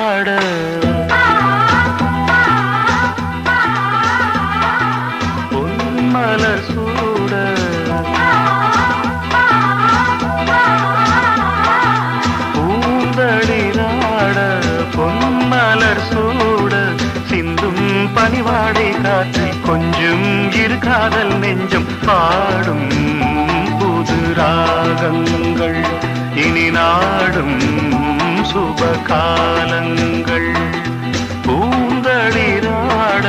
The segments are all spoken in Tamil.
பொன்தளிராட பொன்மலர் சூட பூந்தளிராட பொன்மலர் சூட சிந்தும் பனிவாடை காற்றில் கொஞ்சம் இரு காதல் நெஞ்சம் பாடும் புது ராகங்கள் இனி நாடும் சுப காலங்கள் பூந்தளிராட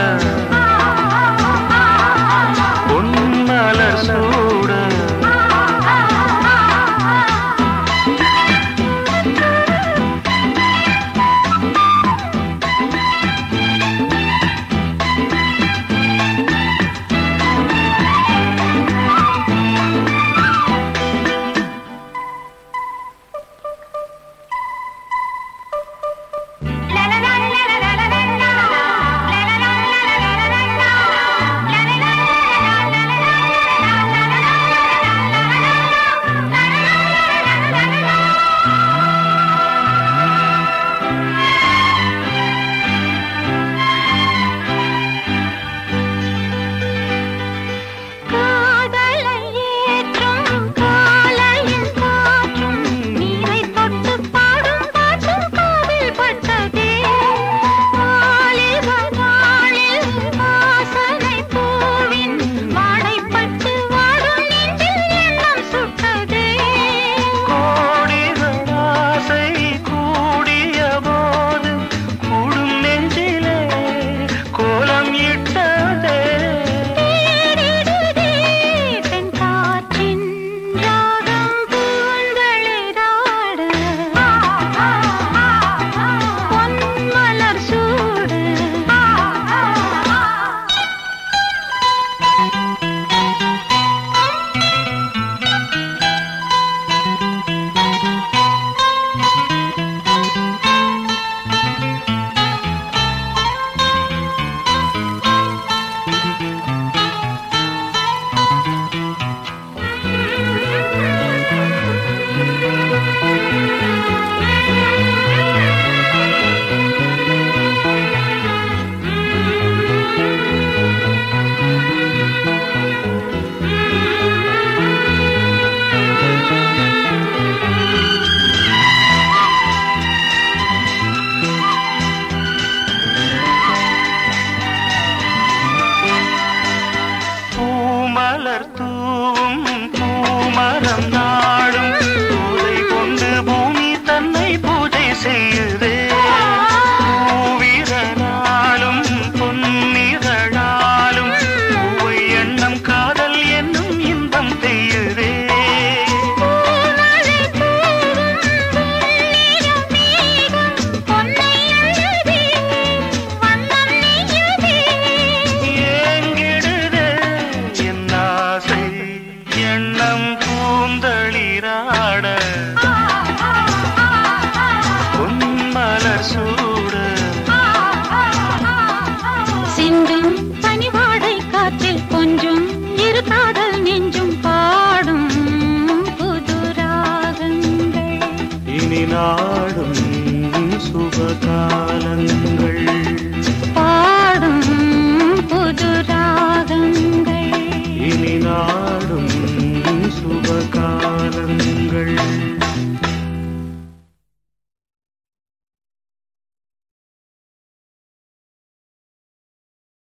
பொன்மலர் சூட காதலை ஏற்றும் காலையின் காற்றும் நீரை தொட்டு பாடும் பாட்டும் காதில் பட்டதே வாலிப நாளில் வாசனை பூவின் வாடைப்பட்டு வாடும் நெஞ்சில் எண்ணம் சுட்டதே கோடிகள் ஆசை கூடிய போது கூடும் நெஞ்சிலே கோலம் இட்டதே தேடிடுதே பெண் காற்றின் ராகம் பூந்தளிராட பொன்மலர் சூடு பூமலர் தூவும் பூமரம் நாடும் பூதை கொண்டு பூமி தன்னை பூஜை செய்யுதே பூவிரலாலும் பொன்னிதழாலும் பூவை எண்ணம் காதல் என்னும் இன்பம் பெய்யுதே பூமழை தூவும் பொன்னிறம் மேகம் பொன்னை அழுதே வண்ணம் நெய்யுதே ஏங்கிடுதே என் ஆசை எண்ணம் பூந்தளிராட பொன்மலர் சூட சிந்தும் பனிவாடை காற்றில் கொஞ்சம் இரு காதல் நெஞ்சும் பாடும் புது ராகங்கள் இனி நாடும்